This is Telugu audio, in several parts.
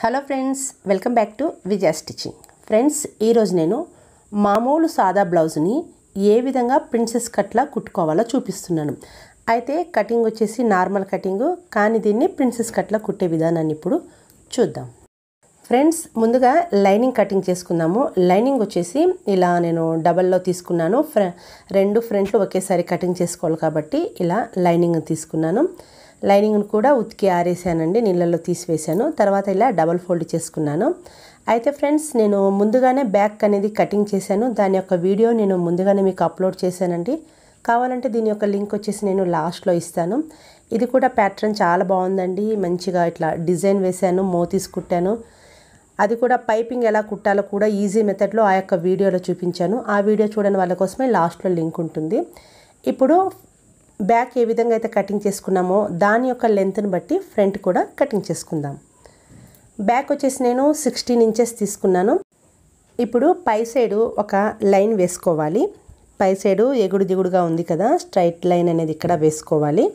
hello friends welcome back to Vijaya stitching friends ఈరోజు నేను మామూలు సాదా బ్లౌజ్ని ఏ విధంగా ప్రిన్సెస్ కట్లా కుట్టుకోవాలో చూపిస్తున్నాను అయితే కటింగ్ వచ్చేసి నార్మల్ కటింగ్ కానీ దీన్ని ప్రిన్సెస్ కట్లా కుట్టే విధానాన్ని ఇప్పుడు చూద్దాం ఫ్రెండ్స్ ముందుగా లైనింగ్ కటింగ్ చేసుకుందాము లైనింగ్ వచ్చేసి ఇలా నేను డబల్లో తీసుకున్నాను ఫ్ర రెండు ఫ్రంట్లు ఒకేసారి కటింగ్ చేసుకోవాలి కాబట్టి ఇలా లైనింగ్ తీసుకున్నాను లైనింగ్ను కూడా ఉతికి ఆరేసానండి నీళ్ళల్లో తీసివేశాను తర్వాత ఇలా డబల్ ఫోల్డ్ చేసుకున్నాను అయితే ఫ్రెండ్స్ నేను ముందుగానే బ్యాక్ అనేది కటింగ్ చేశాను దాని యొక్క వీడియో నేను ముందుగానే మీకు అప్లోడ్ చేశానండి కావాలంటే దీని యొక్క లింక్ వచ్చేసి నేను లాస్ట్లో ఇస్తాను ఇది కూడా ప్యాటర్న్ చాలా బాగుందండి మంచిగా ఇట్లా డిజైన్ వేశాను మోతీస్ కుట్టాను అది కూడా పైపింగ్ ఎలా కుట్టాలో కూడా ఈజీ మెథడ్లో ఆ యొక్క వీడియోలో చూపించాను ఆ వీడియో చూడని వాళ్ళ కోసమే లాస్ట్లో లింక్ ఉంటుంది ఇప్పుడు బ్యాక్ ఏ విధంగా అయితే కటింగ్ చేసుకున్నామో దాని యొక్క లెంత్ని బట్టి ఫ్రంట్ కూడా కటింగ్ చేసుకుందాం బ్యాక్ వచ్చేసి నేను సిక్స్టీన్ ఇంచెస్ తీసుకున్నాను ఇప్పుడు పై సైడు ఒక లైన్ వేసుకోవాలి పై సైడు ఎగుడు దిగుడుగా ఉంది కదా స్ట్రైట్ లైన్ అనేది ఇక్కడ వేసుకోవాలి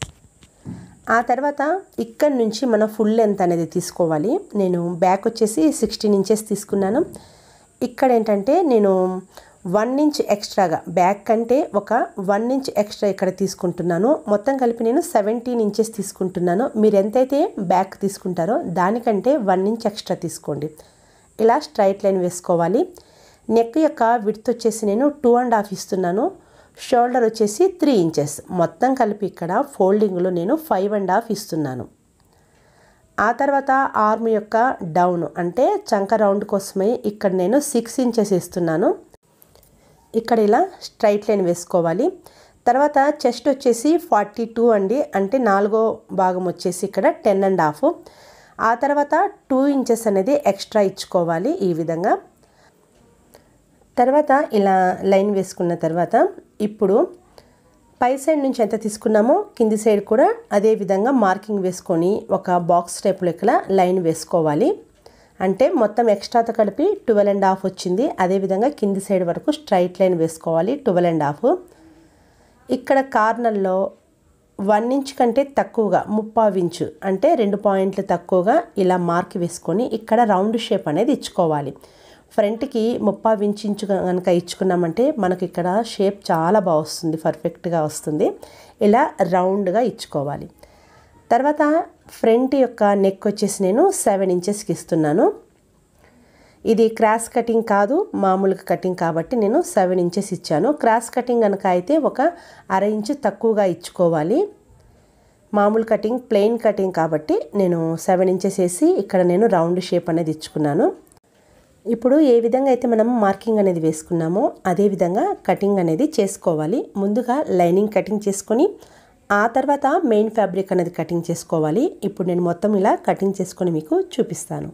ఆ తర్వాత ఇక్కడ నుంచి మనం ఫుల్ లెంత్ అనేది తీసుకోవాలి నేను బ్యాక్ వచ్చేసి సిక్స్టీన్ ఇంచెస్ తీసుకున్నాను ఇక్కడ ఏంటంటే నేను వన్ ఇంచ్ ఎక్స్ట్రాగా బ్యాక్ కంటే ఒక వన్ ఇంచ్ ఎక్స్ట్రా ఇక్కడ తీసుకుంటున్నాను మొత్తం కలిపి నేను సెవెంటీన్ ఇంచెస్ తీసుకుంటున్నాను మీరు ఎంతైతే బ్యాక్ తీసుకుంటారో దానికంటే వన్ ఇంచ్ ఎక్స్ట్రా తీసుకోండి ఇలా స్ట్రైట్ లైన్ వేసుకోవాలి నెక్ యొక్క విడ్త్ వచ్చేసి నేను టూ అండ్ హాఫ్ ఇస్తున్నాను షోల్డర్ వచ్చేసి త్రీ ఇంచెస్ మొత్తం కలిపి ఇక్కడ ఫోల్డింగ్లో నేను ఫైవ్ అండ్ హాఫ్ ఇస్తున్నాను ఆ తర్వాత ఆర్మ్ యొక్క డౌన్ అంటే చంక రౌండ్ కోసమే ఇక్కడ నేను సిక్స్ ఇంచెస్ ఇస్తున్నాను ఇక్కడ ఇలా స్ట్రైట్ లైన్ వేసుకోవాలి తర్వాత చెస్ట్ వచ్చేసి ఫార్టీ టూ అండి అంటే నాలుగో భాగం వచ్చేసి ఇక్కడ టెన్ అండ్ హాఫ్ ఆ తర్వాత టూ ఇంచెస్ అనేది ఎక్స్ట్రా ఇచ్చుకోవాలి ఈ విధంగా తర్వాత ఇలా లైన్ వేసుకున్న తర్వాత ఇప్పుడు పై సైడ్ నుంచి ఎంత తీసుకున్నామో కింది సైడ్ కూడా అదే విధంగా మార్కింగ్ వేసుకొని ఒక బాక్స్ టైప్లో ఇక్కడ లైన్ వేసుకోవాలి అంటే మొత్తం ఎక్స్ట్రాతో కలిపి ట్వెల్వ్ అండ్ హాఫ్ వచ్చింది అదేవిధంగా కింది సైడ్ వరకు స్ట్రైట్ లైన్ వేసుకోవాలి ట్వెల్వ్ అండ్ హాఫ్ ఇక్కడ కార్నర్లో వన్ ఇంచ్ కంటే తక్కువగా ముప్పావు ఇంచు అంటే రెండు పాయింట్లు తక్కువగా ఇలా మార్క్ వేసుకొని ఇక్కడ రౌండ్ షేప్ అనేది ఇచ్చుకోవాలి ఫ్రంట్కి ముప్పావు ఇంచు ఇంచు కనుక ఇచ్చుకున్నామంటే మనకి ఇక్కడ షేప్ చాలా బాగా వస్తుంది పర్ఫెక్ట్గా వస్తుంది ఇలా రౌండ్గా ఇచ్చుకోవాలి తర్వాత ఫ్రంట్ యొక్క నెక్ వచ్చేసి నేను సెవెన్ ఇంచెస్కి ఇస్తున్నాను ఇది క్రాస్ కటింగ్ కాదు మామూలుగా కటింగ్ కాబట్టి నేను సెవెన్ ఇంచెస్ ఇచ్చాను క్రాస్ కటింగ్ కనుక అయితే ఒక అర ఇంచు తక్కువగా ఇచ్చుకోవాలి మామూలు కటింగ్ ప్లెయిన్ కటింగ్ కాబట్టి నేను సెవెన్ ఇంచెస్ వేసి ఇక్కడ నేను రౌండ్ షేప్ అనేది ఇచ్చుకున్నాను ఇప్పుడు ఏ విధంగా అయితే మనం మార్కింగ్ అనేది వేసుకున్నామో అదే విధంగా కటింగ్ అనేది చేసుకోవాలి ముందుగా లైనింగ్ కటింగ్ చేసుకొని ఆ తర్వాత మెయిన్ ఫ్యాబ్రిక్ అనేది కటింగ్ చేసుకోవాలి ఇప్పుడు నేను మొత్తం ఇలా కటింగ్ చేసుకొని మీకు చూపిస్తాను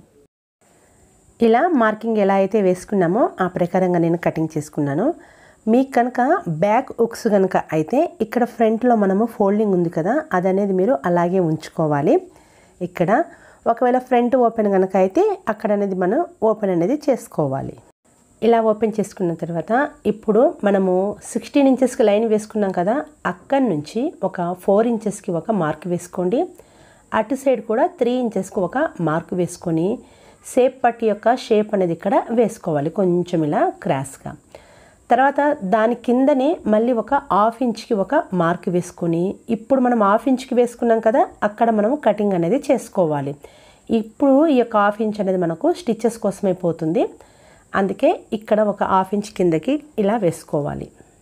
ఇలా మార్కింగ్ ఎలా అయితే వేసుకున్నామో ఆ ప్రకారంగా నేను కటింగ్ చేసుకున్నాను మీకు కనుక బ్యాక్ ఉక్స్ కనుక అయితే ఇక్కడ ఫ్రంట్లో మనము ఫోల్డింగ్ ఉంది కదా అది అనేది మీరు అలాగే ఉంచుకోవాలి ఇక్కడ ఒకవేళ ఫ్రంట్ ఓపెన్ కనుక అయితే అక్కడ అనేది మనం ఓపెన్ అనేది చేసుకోవాలి ఇలా ఓపెన్ చేసుకున్న తర్వాత ఇప్పుడు మనము సిక్స్టీన్ ఇంచెస్కి లైన్ వేసుకున్నాం కదా అక్కడి నుంచి ఒక ఫోర్ ఇంచెస్కి ఒక మార్క్ వేసుకోండి అటు సైడ్ కూడా త్రీ ఇంచెస్కి ఒక మార్క్ వేసుకొని సేప్ పట్టి యొక్క షేప్ అనేది ఇక్కడ వేసుకోవాలి కొంచెం ఇలా క్రాస్గా తర్వాత దాని కిందనే మళ్ళీ ఒక హాఫ్ ఇంచ్కి ఒక మార్క్ వేసుకొని ఇప్పుడు మనం హాఫ్ ఇంచ్కి వేసుకున్నాం కదా అక్కడ మనం కటింగ్ అనేది చేసుకోవాలి ఇప్పుడు ఈ యొక్క హాఫ్ ఇంచ్ అనేది మనకు స్టిచ్చెస్ కోసమే పోతుంది అందుకే ఇక్కడ ఒక హాఫ్ ఇంచ్ కిందకి ఇలా వేసుకోవాలి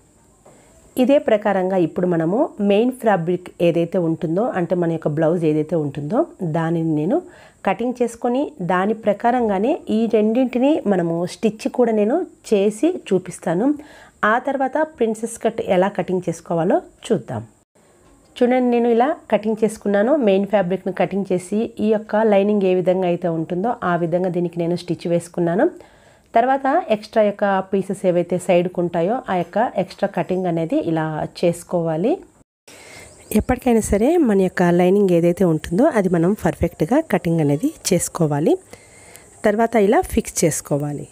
ఇదే ప్రకారంగా ఇప్పుడు మనము మెయిన్ ఫ్యాబ్రిక్ ఏదైతే ఉంటుందో అంటే మన యొక్క బ్లౌజ్ ఏదైతే ఉంటుందో దానిని నేను కటింగ్ చేసుకొని దాని ప్రకారంగానే ఈ రెండింటిని మనము స్టిచ్ కూడా నేను చేసి చూపిస్తాను ఆ తర్వాత ప్రిన్సెస్ కట్ ఎలా కటింగ్ చేసుకోవాలో చూద్దాం చూడండి నేను ఇలా కటింగ్ చేసుకున్నాను మెయిన్ ఫ్యాబ్రిక్ను కటింగ్ చేసి ఈ యొక్క లైనింగ్ ఏ విధంగా అయితే ఉంటుందో ఆ విధంగా దీనికి నేను స్టిచ్ వేసుకున్నాను తర్వాత ఎక్స్ట్రా యొక్క పీసెస్ ఏవైతే సైడ్కు ఉంటాయో ఆ యొక్క ఎక్స్ట్రా కటింగ్ అనేది ఇలా చేసుకోవాలి ఎప్పటికైనా సరే మన యొక్క లైనింగ్ ఏదైతే ఉంటుందో అది మనం పర్ఫెక్ట్గా కటింగ్ అనేది చేసుకోవాలి తర్వాత ఇలా ఫిక్స్ చేసుకోవాలి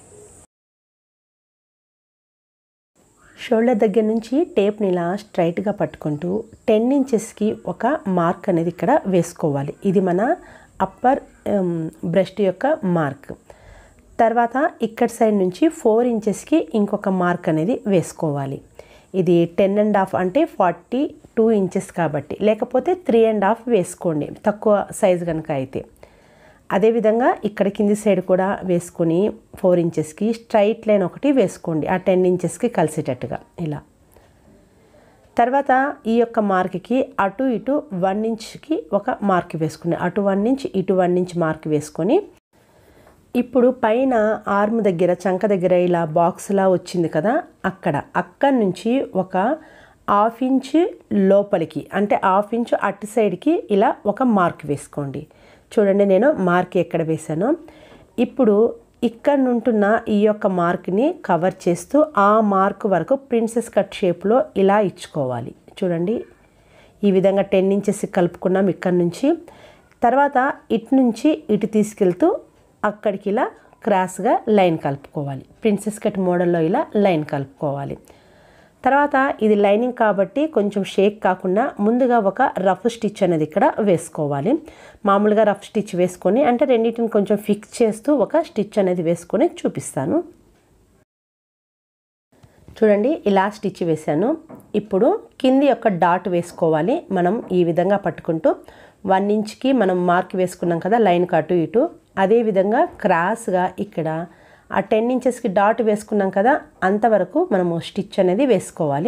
షోల్డర్ దగ్గర నుంచి టేప్ని ఇలా స్ట్రైట్గా పట్టుకుంటూ టెన్ ఇంచెస్కి ఒక మార్క్ అనేది ఇక్కడ వేసుకోవాలి ఇది మన అప్పర్ బ్రెస్ట్ యొక్క మార్క్ తర్వాత ఇక్కడ సైడ్ నుంచి ఫోర్ ఇంచెస్కి ఇంకొక మార్క్ అనేది వేసుకోవాలి ఇది టెన్ అండ్ హాఫ్ అంటే ఫార్టీ టూ ఇంచెస్ కాబట్టి లేకపోతే త్రీ అండ్ హాఫ్ వేసుకోండి తక్కువ సైజు కనుక అయితే అదేవిధంగా ఇక్కడ కింది సైడ్ కూడా వేసుకొని ఫోర్ ఇంచెస్కి స్ట్రైట్ లైన్ ఒకటి వేసుకోండి ఆ టెన్ ఇంచెస్కి కలిసేటట్టుగా ఇలా తర్వాత ఈ యొక్క మార్క్కి అటు ఇటు వన్ ఇంచ్కి ఒక మార్క్ వేసుకుని అటు వన్ ఇంచ్ ఇటు వన్ ఇంచ్ మార్క్ వేసుకొని ఇప్పుడు పైన ఆర్మ్ దగ్గర చంక దగ్గర ఇలా బాక్స్లా వచ్చింది కదా అక్కడ అక్కడి నుంచి ఒక హాఫ్ ఇంచ్ లోపలికి అంటే హాఫ్ ఇంచ్ అటు సైడ్కి ఇలా ఒక మార్క్ వేసుకోండి చూడండి నేను మార్క్ ఎక్కడ వేశానో ఇప్పుడు ఇక్కడ నుంటున్న ఈ యొక్క మార్క్ని కవర్ చేస్తూ ఆ మార్క్ వరకు ప్రిన్సెస్ కట్ షేప్లో ఇలా ఇచ్చుకోవాలి చూడండి ఈ విధంగా టెన్ ఇంచెస్ కలుపుకున్నాం ఇక్కడ నుంచి తర్వాత ఇటు నుంచి ఇటు తీసుకెళ్తూ అక్కడికి ఇలా క్రాస్గా లైన్ కలుపుకోవాలి ప్రిన్సెస్ కట్ మోడల్లో ఇలా లైన్ కలుపుకోవాలి తర్వాత ఇది లైనింగ్ కాబట్టి కొంచెం షేక్ కాకుండా ముందుగా ఒక రఫ్ స్టిచ్ అనేది ఇక్కడ వేసుకోవాలి మామూలుగా రఫ్ స్టిచ్ వేసుకొని అంటే రెండింటిని కొంచెం ఫిక్స్ చేస్తూ ఒక స్టిచ్ అనేది వేసుకొని చూపిస్తాను చూడండి ఇలా స్టిచ్ వేశాను ఇప్పుడు కింది యొక్క డాట్ వేసుకోవాలి మనం ఈ విధంగా పట్టుకుంటూ వన్ ఇంచ్కి మనం మార్క్ వేసుకున్నాం కదా లైన్ అటు ఇటు అదేవిధంగా క్రాస్గా ఇక్కడ ఆ టెన్ ఇంచెస్కి డాట్ వేసుకున్నాం కదా అంతవరకు మనము స్టిచ్ అనేది వేసుకోవాలి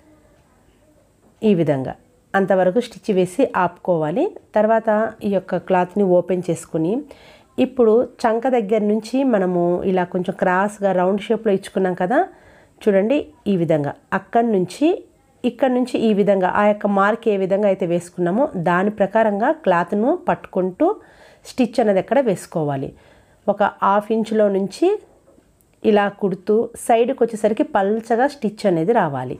ఈ విధంగా అంతవరకు స్టిచ్ వేసి ఆపుకోవాలి తర్వాత ఈ యొక్క క్లాత్ని ఓపెన్ చేసుకుని ఇప్పుడు చంక దగ్గర నుంచి మనము ఇలా కొంచెం క్రాస్గా రౌండ్ షేప్లో ఇచ్చుకున్నాం కదా చూడండి ఈ విధంగా అక్కడి నుంచి ఇక్కడ నుంచి ఈ విధంగా ఆ యొక్క మార్క్ ఏ విధంగా అయితే వేసుకున్నామో దాని ప్రకారంగా క్లాత్ను పట్టుకుంటూ స్టిచ్ అనేది ఎక్కడ వేసుకోవాలి ఒక హాఫ్ ఇంచులో నుంచి ఇలా కుడుతూ సైడ్కి వచ్చేసరికి పల్చగా స్టిచ్ అనేది రావాలి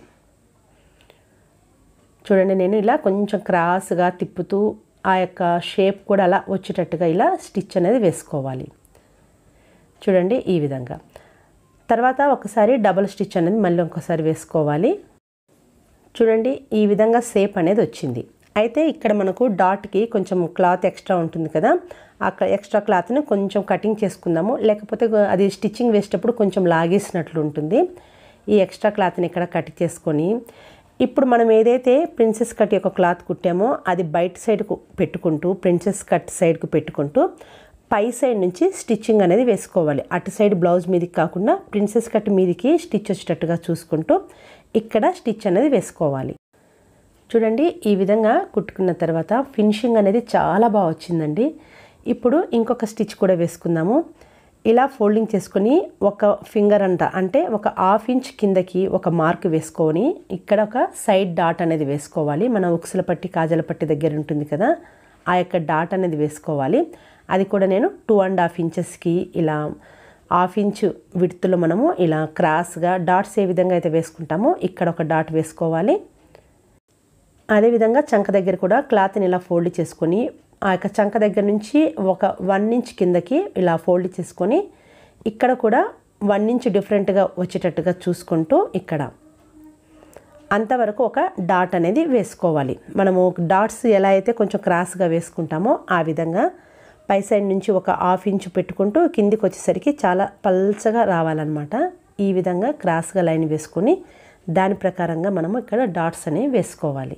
చూడండి నేను ఇలా కొంచెం క్రాస్గా తిప్పుతూ ఆ యొక్క షేప్ కూడా అలా వచ్చేటట్టుగా ఇలా స్టిచ్ అనేది వేసుకోవాలి చూడండి ఈ విధంగా తర్వాత ఒకసారి డబల్ స్టిచ్ అనేది మళ్ళీ ఇంకోసారి వేసుకోవాలి చూడండి ఈ విధంగా షేప్ అనేది వచ్చింది అయితే ఇక్కడ మనకు డాట్కి కొంచెం క్లాత్ ఎక్స్ట్రా ఉంటుంది కదా ఆ ఎక్స్ట్రా క్లాత్ని కొంచెం కటింగ్ చేసుకుందాము లేకపోతే అది స్టిచ్చింగ్ వేసేటప్పుడు కొంచెం లాగేసినట్లు ఉంటుంది ఈ ఎక్స్ట్రా క్లాత్ని ఇక్కడ కట్ చేసుకొని ఇప్పుడు మనం ఏదైతే ప్రిన్సెస్ కట్ యొక్క క్లాత్ కుట్టామో అది బయట సైడ్కు పెట్టుకుంటూ ప్రిన్సెస్ కట్ సైడ్కు పెట్టుకుంటూ పై సైడ్ నుంచి స్టిచ్చింగ్ అనేది వేసుకోవాలి అటు సైడ్ బ్లౌజ్ మీదకి కాకుండా ప్రిన్సెస్ కట్ మీదకి స్టిచ్ వచ్చేటట్టుగా చూసుకుంటూ ఇక్కడ స్టిచ్ అనేది వేసుకోవాలి చూడండి ఈ విధంగా కుట్టుకున్న తర్వాత ఫినిషింగ్ అనేది చాలా బాగా వచ్చిందండి ఇప్పుడు ఇంకొక స్టిచ్ కూడా వేసుకుందాము ఇలా ఫోల్డింగ్ చేసుకొని ఒక ఫింగర్ అంట అంటే ఒక హాఫ్ ఇంచ్ కిందకి ఒక మార్క్ వేసుకొని ఇక్కడ ఒక సైడ్ డాట్ అనేది వేసుకోవాలి మన ఉక్సుల పట్టి కాజల పట్టి దగ్గర ఉంటుంది కదా ఆ యొక్క డాట్ అనేది వేసుకోవాలి అది కూడా నేను టూ అండ్ హాఫ్ ఇంచెస్కి ఇలా హాఫ్ ఇంచ్ విడుతులో మనము ఇలా క్రాస్గా డాట్స్ ఏ విధంగా అయితే వేసుకుంటామో ఇక్కడ ఒక డాట్ వేసుకోవాలి అదేవిధంగా చంక దగ్గర కూడా క్లాత్ని ఇలా ఫోల్డ్ చేసుకొని ఆ యొక్క చంక దగ్గర నుంచి ఒక వన్ ఇంచ్ కిందకి ఇలా ఫోల్డ్ చేసుకొని ఇక్కడ కూడా వన్ ఇంచ్ డిఫరెంట్గా వచ్చేటట్టుగా చూసుకుంటూ ఇక్కడ అంతవరకు ఒక డాట్ అనేది వేసుకోవాలి మనము డాట్స్ ఎలా అయితే కొంచెం క్రాస్గా వేసుకుంటామో ఆ విధంగా పై సైడ్ నుంచి ఒక హాఫ్ ఇంచ్ పెట్టుకుంటూ కిందికి వచ్చేసరికి చాలా పల్చగా రావాలన్నమాట ఈ విధంగా క్రాస్గా లైన్ వేసుకొని దాని ప్రకారంగా మనము ఇక్కడ డాట్స్ అనేవి వేసుకోవాలి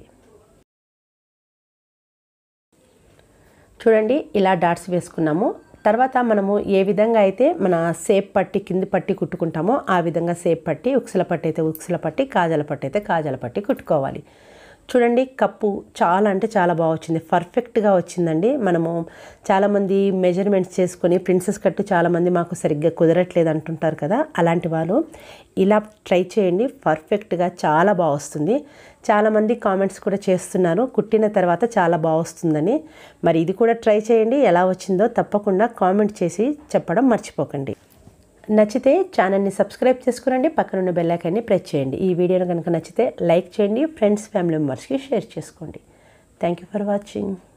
చూడండి ఇలా డాట్స్ వేసుకున్నాము తర్వాత మనము ఏ విధంగా అయితే మన సేప్ పట్టి కింది పట్టి కుట్టుకుంటామో ఆ విధంగా సేప్ పట్టి ఉక్సుల పట్టి అయితే ఉక్సుల పట్టి కాజల పట్టి అయితే కాజల పట్టి కుట్టుకోవాలి చూడండి కప్పు చాలా అంటే చాలా బాగా వచ్చింది పర్ఫెక్ట్గా వచ్చిందండి మనము చాలామంది మెజర్మెంట్స్ చేసుకొని ప్రిన్సెస్ కట్టు చాలామంది మాకు సరిగ్గా కుదరట్లేదు అంటుంటారు కదా అలాంటి వాళ్ళు ఇలా ట్రై చేయండి పర్ఫెక్ట్గా చాలా బాగా వస్తుంది చాలామంది కామెంట్స్ కూడా చేస్తున్నారు కుట్టిన తర్వాత చాలా బాగా వస్తుందని మరి ఇది కూడా ట్రై చేయండి ఎలా వచ్చిందో తప్పకుండా కామెంట్ చేసి చెప్పడం మర్చిపోకండి నచ్చితే ఛానల్ని సబ్స్క్రైబ్ చేసుకురండి పక్కనున్న బెల్ ఐకాన్ని ప్రెస్ చేయండి ఈ వీడియోని కనుక నచ్చితే లైక్ చేయండి ఫ్రెండ్స్ ఫ్యామిలీ మెంబర్స్కి షేర్ చేసుకోండి థ్యాంక్ యూ ఫర్ వాచింగ్